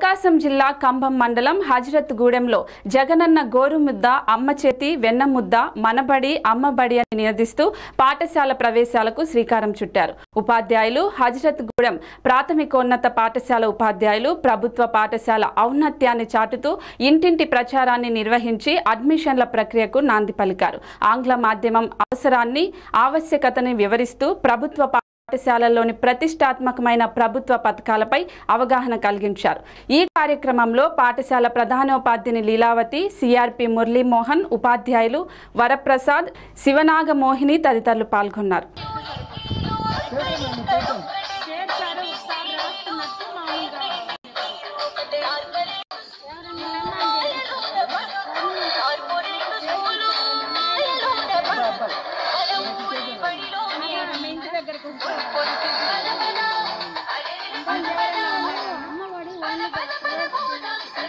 ప్రకాశం జిల్లా కంభం మండలం హజరత్ గూడెంలో జగనన్న గోరుముద్ద అమ్మ చేతి వెన్న ముద్ద మనబడి అమ్మబడి అని నినదిస్తూ పాఠశాల ప్రవేశాలకు శ్రీకారం చుట్టారు ఉపాధ్యాయులు హజరత్ గూడెం ప్రాథమికోన్నత పాఠశాల ఉపాధ్యాయులు ప్రభుత్వ పాఠశాల ఔన్నత్యాన్ని చాటుతూ ఇంటింటి ప్రచారాన్ని నిర్వహించి అడ్మిషన్ల ప్రక్రియకు నాంది పలికారు ఆంగ్ల మాధ్యమం అవసరాన్ని ఆవశ్యకతని వివరిస్తూ ప్రభుత్వ పాఠశాలల్లోని ప్రతిష్టాత్మకమైన ప్రభుత్వ పథకాలపై అవగాహన కలిగించారు ఈ కార్యక్రమంలో పాఠశాల ప్రధానోపాధ్యాయుని లీలావతి సిఆర్పి మురళీమోహన్ ఉపాధ్యాయులు వరప్రసాద్ శివనాగమోహిని తదితరులు పాల్గొన్నారు చేర్చారు ఒకసారి రాస్తున్నట్టు మామూలుగా మీ ఇంటి దగ్గరకు అమ్మఒడి ఓన్లీ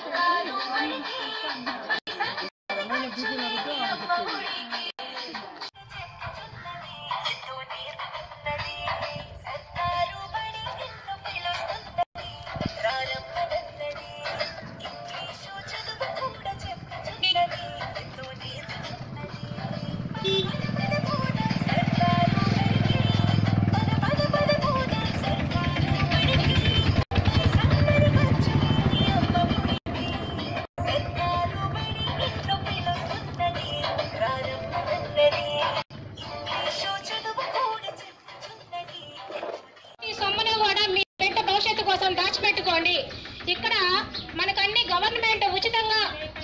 ఈ సొమ్మును కూడా మీ బిడ్డ భవిష్యత్తు కోసం దాచిపెట్టుకోండి ఇక్కడ మనకు అన్ని గవర్నమెంట్ ఉచితంగా